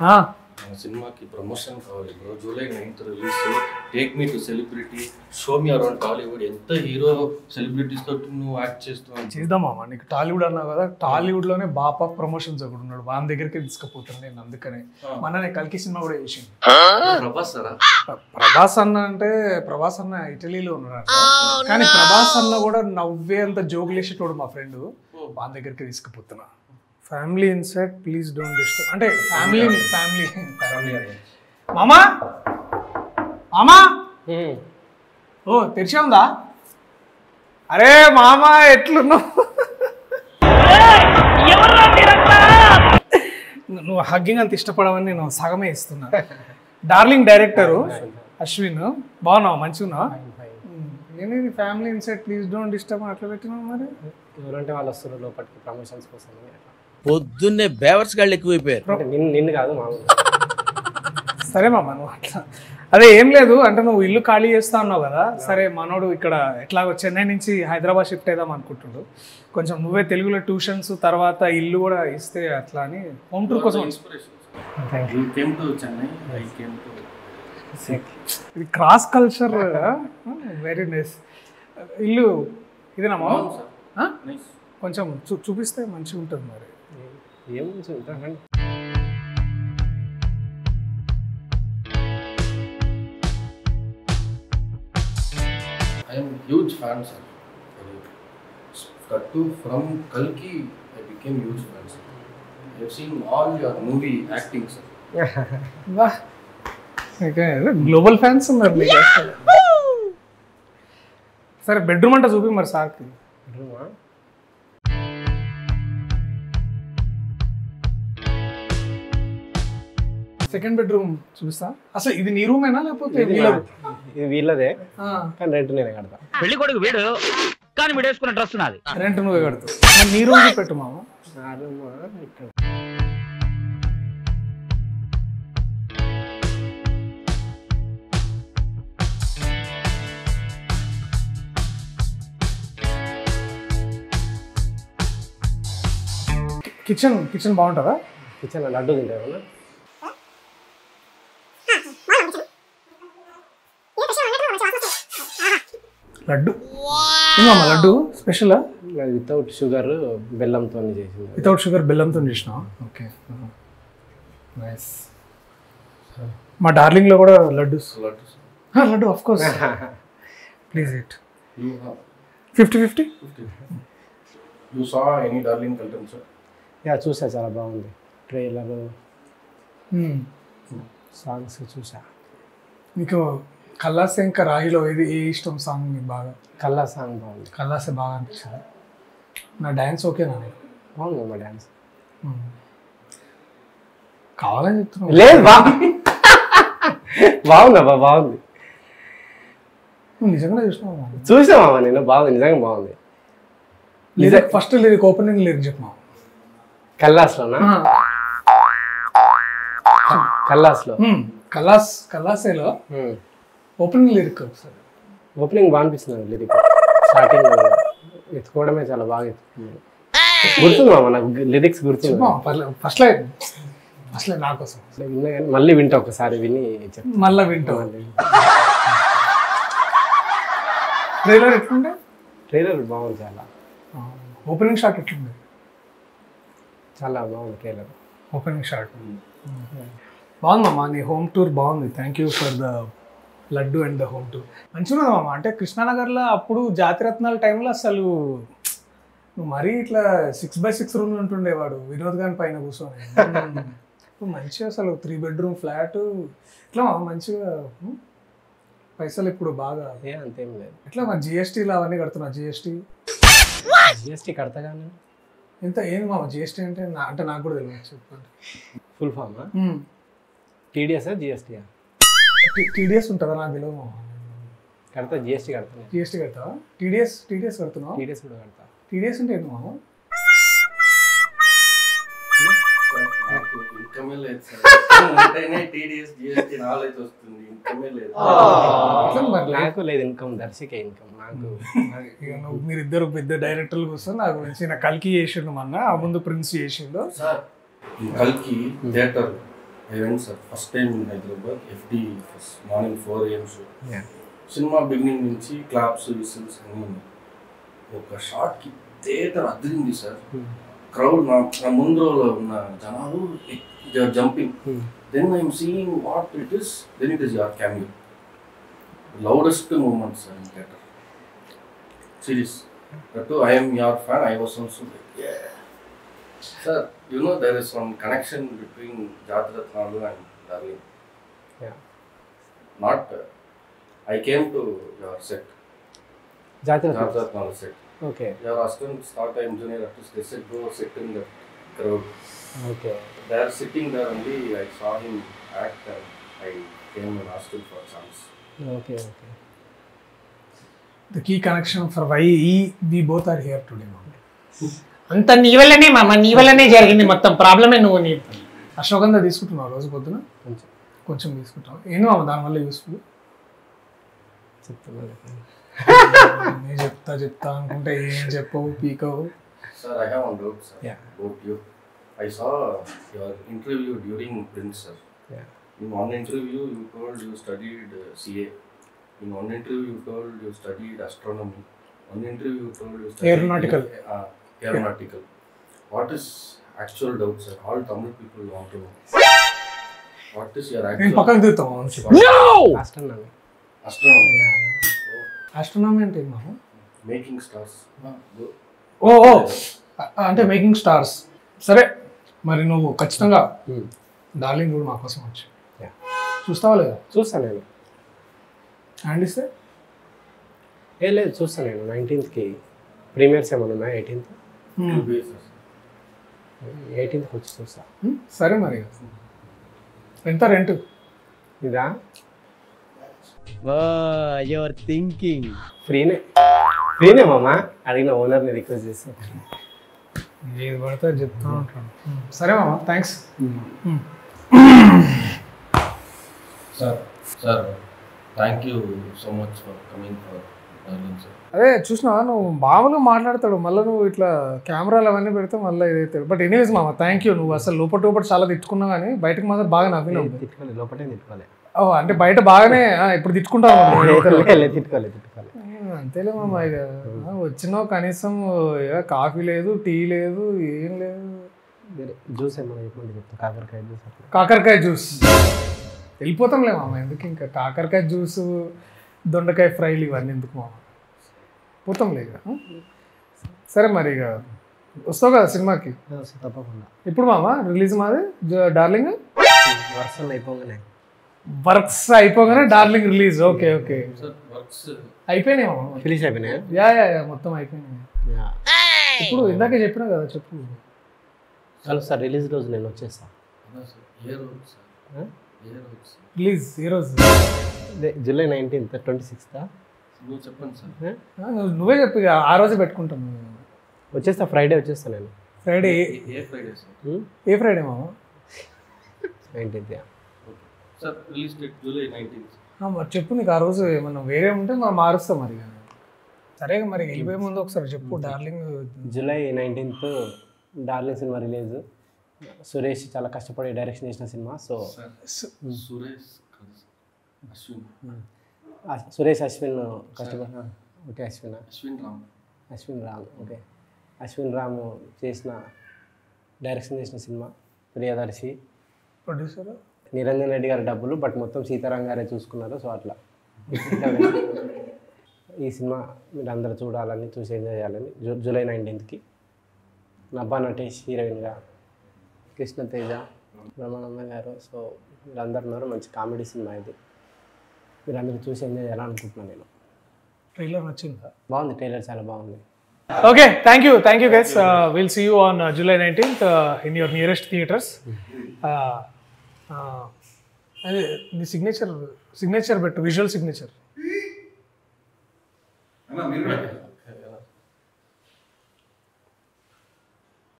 ఆ, మన సినిమాకి ప్రమోషన్ కావాలి bro July ninth release take me to celebrity show me around Tollywood ఎంత హీరో సెలబ్రిటీస్ తోటి నువ్వు యాక్ట్ చేస్తున్నావు చేద్దాం మామ నీకు టాలీవుడ్ అన్నావు కదా టాలీవుడ్ లోనే బాపా ప్రమోషన్స్ ఒకడు ఉన్నాడు వాని దగ్గరికి తీసుకుపోతాను నేను అందుకనే మొన్న నేను కల్కి సినిమా కూడా చేసింది ప్రభాస్ సారా ప్రభాస్ అన్న అంటే ప్రభాస్ అన్న ఇటలీలో ఉన్నాడు కానీ ప్రభాస్ అన్న కూడా నవ్వే అంత జోకులేసేటోడు మా ఫ్రెండ్ వాని దగ్గరికి తీసుకుపోతున్నా family inside please don't disturb అంటే ఫ్యామిలీ ఫ్యామిలీ ఫ్యామిలీ మామా మామా ఓ తెరిచే ఉందా అరే మామ ఎట్లున్నావు నువ్వు హగ్గింగ్ అంత ఇష్టపడవని నేను సగమే ఇస్తున్నా డార్లింగ్ డైరెక్టరు అశ్విన్ బాగున్నావు మంచిగా నేను family inside please don't disturb అట్లా పెట్టినావు మరి ఎవరంటే వాళ్ళు వస్తారు లోపలికి ప్రమోషన్స్ కోసం అని అట్లా. పొద్దున్నే బేవర్స్ గాళ్ళు ఎక్కువైపోయారు అంటే నిన్ను నిన్ను కాదు మామూలు సరే మామ నువ్వు అట్లా అదే ఏం లేదు అంటే నువ్వు ఇల్లు ఖాళీ చేస్తా అన్నావు కదా సరే మనోడు ఇక్కడ ఎట్లాగో చెన్నై నుంచి హైదరాబాద్ షిఫ్ట్ అయిదాం అనుకుంటుండు కొంచెం నువ్వే తెలుగులో ట్యూషన్స్ తర్వాత ఇల్లు కూడా ఇస్తే అట్లా అని హోమ్ టూర్ కోసం you came to Chennai I came to ఇది క్రాస్ కల్చర్ వెరీ నైస్ ఇల్లు ఇదేనా మామ ఆ? నైస్ కొంచెం చూ చూపిస్తే మంచిగా ఉంటుంది మరి ఏం చూద్దామండి ఐఎమ్ హ్యూజ్ ఫ్యాన్ సార్ కట్టు ఫ్రమ్ కల్కి I became huge fan sir I seen all your movie acting sir వా గ్లోబల్ ఫ్యాన్స్ ఉన్నారు నీకు అసలు. సరే బెడ్రూమ్ అంటే చూపి మరి సార్కి రూమా సెకండ్ బెడ్రూమ్ చూపిస్తా అసలు ఇది నీ రూమేనా లేకపోతే వీళ్ళ room? ఇది వీళ్ళదే ఆ, కానీ రెంట్ నేనే కడతా పెళ్లి కొడుకు వీడు కానీ వీడు వేసుకున్న డ్రెస్ నాది రెంట్ నువ్వే కడుతు మరి నీ రూమ్ పెట్టు మామ నా రూమా ఇక్కడ కిచెన్ కిచెన్ బాగుంటుందా కిచెన్ లడ్డు తింటావు లడ్డు ఏమమ్మా లడ్డు స్పెషల్ వితౌట్ షుగర్ బెల్లంతో చేసింది వితౌట్ షుగర్ బెల్లంతో చేసిన ఓకే నైస్ మా డార్లింగ్లో కూడా laddu laddu of course please it you have fifty fifty you saw any darling కల్టన్ సార్ యా చూసా చాలా బాగుంది ట్రైలర్ సాంగ్స్ చూసా మీకు కల్లాసే ఇంకా రాహిలో ఏది ఏ ఇష్టం సాంగ్ మీకు బాగా కల్లా సాంగ్ బాగుంది కల్లాసే బాగా అనిపించింది నా డ్యాన్స్ ఓకేనా నీకు? బాగుంది మా డ్యాన్స్ మ్మ్. కావాలని చెప్తున్నావు లేదు బా బాగుందబ్బా బాగుంది నువ్వు నిజంగా చూసినావు చూసామా నేను బాగుంది నిజంగా బాగుంది lyric first lyric opening lyric చెప్పినావు కల్లాస్లోనా కల్లాస్లో కలాస్ కలాసేలో ఓపెనింగ్ లిరిక్ ఒకసారి ఓపెనింగ్ బాగా అనిపిస్తుంది లిరిక్ స్టార్టింగ్ ఎత్తుకోవడమే చాలా బాగా ఎత్తుకున్నాను గుర్తుంది మామ నాకు లిరిక్స్ గుర్తుంది ఫస్ట్ లైన్ ఫస్ట్ లైన్ నా కోసం విన్నా కానీ మళ్ళీ వింటా ఒకసారి విని చెప్తా మళ్ళీ వింటావు ట్రైలర్ ఎట్లుండే ట్రైలర్ బాగుంది చాలా ఓపెనింగ్ షాట్ ఎట్లుండే చాలా బాగుంది ట్రైలర్ ఓపెనింగ్ షాట్ బాగుందమ్మా నీ హోమ్ టూర్ బాగుంది thank you for the laddu and the home tour మంచిగా ఉన్నదమ్మా అంటే కృష్ణానగర్లో అప్పుడు జాతిరత్నాల టైంలో అసలు నువ్వు మరీ ఇట్లా సిక్స్ బై సిక్స్ రూమ్ ఉంటుండేవాడు వినోద్ గారి పైన కూర్చొని ఇప్పుడు మంచిగా అసలు త్రీ బెడ్రూమ్ ఫ్లాట్ ఇట్లా మంచిగా ఉమ్, పైసలు ఇప్పుడు బాగా ఏ అంతేం లేదు ఎట్లా మరి జిఎస్టీలు అవన్నీ కడుతున్నా జిఎస్టీ జిఎస్టీ కడతా కానీ ఎంత ఏంది మామ జిఎస్టీ అంటే నా అంటే నాకు కూడా తెలియదు చెప్పండి ఫుల్ ఫామా టీడీఎస్ఆ జిఎస్టీయా టీడీఎస్ ఉంటుందా నాకు తెలియదు మామ కడతా జిఎస్టీ కడతా జిఎస్టీ కడతావా టీడీఎస్ టీడీఎస్ కడుతున్నావా టీడీఎస్ కూడా కడతా టీడీఎస్ అంటే ఏంటి మామ నాకు ఇన్కమే లేదు సార్ ఉంటేనే టీడీఎస్ జిఎస్టీ నాలెడ్జ్ వస్తుంది ఇన్కమే లేదు ఎట్లా మరి లే- నాకు లేదు ఇన్కమ్ దర్శకే ఇన్కమ్ నాకు ఇక నువ్వు మీరిద్దరు పెద్ద డైరెక్టర్లు కూర్చొని నాకు గురించి నా కల్కి చేసిండు మొన్న ఆ ముందు ప్రిన్స్ చేసిండు సార్ ఈ కల్కి theatre I went sir first time in Hyderabad FD first morning four AM show Yeah. సినిమా బిగినింగ్ నుంచి క్లాప్స్ విసిల్స్ అన్నీ ఉన్నాయి. ఒక షార్ట్కి థియేటర్ అదిరింది సార్ క్రౌడ్ నా నా ముందు రోలో ఉన్న జనాలు jumping then I'm seeing what it is then it is your cameo loudest moment sir in theatre serious that I'm your fan I was also sir you know there is one connection between Jathiratnalu and Darling Yeah. Not I came to your set జాతీయ Jathiratnalu set okay Your husband start time junior artist, they said go sit in the crowd. Okay They are sitting there only, I saw him act and I came and asked him for a chance. Okay okay the key connection for why ఈ we both are here today అంత నీ వల్లనే మామ నీ వల్లనే జరిగింది మొత్తం ప్రాబ్లమే నువ్వు నీ అశ్వగంధ తీసుకుంటున్నావు రోజు పొద్దున కొంచెం కొంచెం తీసుకుంటాం ఏంటి మామ దానివల్ల యూస్ఫుల్ చెప్తున్నాను నేను చెప్తా చెప్తా అనుకుంటే ఏం చెప్పవు పీకవు Sir, I have one doubt, sir, Yeah. about you. I saw your interview during Prince, sir. Yeah. In one interview, you told you studied uh, CA. In one interview, you told you studied astronomy. One interview, you told you studied Aeronautical. Uh, aeronautical. What is actual doubt, sir? All Tamil people want to know. What is your నేను actual పక్కకు దిగుతాం astronomy astronomy? Astronomy అంటే ఏం మామ Making stars. Ah, go. ఓ ఓ అ- అంటే making stars సరే మరి నువ్వు ఖచ్చితంగా డార్లింగ్ కూడా మా కోసం వచ్చి Yeah. చూస్తావా లేదా చూస్తాను నేను హ్యాండ్ ఇస్తే ఏ లేదు చూస్తాను నేను నైన్టీన్త్కి ప్రీమియర్స్ ఏమైనా ఉన్నాయి ఎయిటీన్త్ Two bases. ఎయిటీన్త్కి వచ్చి చూస్తా హ్మ్, సరే మరి ఎంత రెంట్ ఇదా యువర్ థింకింగ్ ఫ్రీనే ఫ్రీనే మామ అడిగిన ఓనర్ని రిక్వెస్ట్ చేస్తాను ఏది పడితే అది చెప్తా ఉంటాను హ్మ్, సరే మామ thanks Sir, sir, thank you so much for coming for darling, sir. అదే చూసినావా నువ్వు మామూలుగా మాట్లాడతాడు మళ్ళీ నువ్వు ఇట్లా కెమెరాలు అవన్నీ పెడితే మళ్ళీ ఇదైతే బట్ ఎనీవేస్ మామ థ్యాంక్ యూ నువ్వు అసలు లోపల లోపల చాలా తిట్టుకున్నావు కానీ బయటకు మాత్రం బాగా నవ్వినావు తిట్టుకోలేదు లోపటే తిట్టుకోలే ఓ అంటే బయట బాగానే ఆ, ఇప్పుడు తిట్టుకుంటావు లేదు తిట్టుకోలే తిట్టుకోలే అంతేలే మామ ఇక ఆ, వచ్చినావు కనీసం ఏ, కాఫీ లేదు టీ లేదు ఏం లేదు వేరే జ్యూస్ ఏమైనా చెప్పండి చెప్తా కాకరకాయ జ్యూస్ అట్లా కాకరకాయ జ్యూస్ వెళ్ళిపోతాంలే మామ ఎందుకు ఇంకా కాకరకాయ జ్యూస్ దొండకాయ ఫ్రైలు ఇవన్నీ ఎందుకు మామ పోతాంలే ఇక ఆ? సరే మరి ఇక వస్తావు కదా సినిమాకి తప్పకుండా ఇప్పుడు మామ రిలీజ్ మాది జ- డార్లింగ్ వర్షం అయిపోగానే వర్క్స్ అయిపోగానే Darling release okay okay Sir, works. uh, అయిపోయినాయి మామ ఫినిష్ అయిపోయినాయా యా యా యా మొత్తం అయిపోయినాయి యా. ఇప్పుడు ఇందాకే చెప్పినా కదా చెప్పు కలుస్తా రిలీజ్ రోజు నేను వచ్చేస్తా no, sir. Year old, sir. Huh? Year old, sir. Release ఈ రోజు అదే జూలై నైన్టీన్త్ ట్వంటీ సిక్స్తా నువ్వు చెప్పండి సార్ ఆ, నువ్వు- నువ్వే చెప్పు ఇక ఆ రోజే పెట్టుకుంటాం వచ్చేస్తా ఫ్రైడే వచ్చేస్తా నేను ఫ్రైడే ఏ ఫ్రైడే సార్ ఏ ఫ్రైడే మామ nineteenth sir release date July nineteenth ఆ, మరి చెప్పు నీకు ఆ రోజు ఏమన్నా వేరే ఉంటే మనం మారుస్తాం మరి ఇక. సరే ఇక మరి వెళ్ళిపోయే ముందు ఒకసారి చెప్పు డార్లింగ్ జూలై నైన్టీన్త్ డార్లింగ్ సినిమా రిలీజ్ సురేష్ చాలా కష్టపడి డైరెక్షన్ చేసిన సినిమా సో సార్ సురేష్ కాదు సార్. అశ్విన్ ఆ, సురేష్ అశ్విన్ కష్టపడి ఓకే అశ్విన్ అశ్విన్ రామ్ అశ్విన్ రామ్ ఓకే అశ్విన్ రామ్ చేసిన డైరెక్షన్ చేసిన సినిమా ప్రియదర్శి ప్రొడ్యూసర్ నిరంజన్ రెడ్డి గారి డబ్బులు బట్ మొత్తం సీతారాం గారే చూసుకున్నారు సో అట్లా ఈ సినిమా మీరు అందరూ చూడాలని చూసి ఎంజాయ్ చేయాలని జూ జూలై నైన్టీన్త్కి నబ్బా నటేష్ హీరోయిన్గా కృష్ణతేజ బ్రహ్మానంద గారు సో మీరందరూ ఉన్నారు మంచి కామెడీ సినిమా ఇది మీరు అందరూ చూసి ఎంజాయ్ చేయాలనుకుంటున్నాను నేను ట్రైలర్ నచ్చిందా బాగుంది ట్రైలర్ చాలా బాగుంది okay thank you thank you guys will see you on July nineteenth in your nearest theatres అదే నీ సిగ్నేచర్ సిగ్నేచర్ పెట్టు విజువల్ సిగ్నేచర్ అన్న మీరు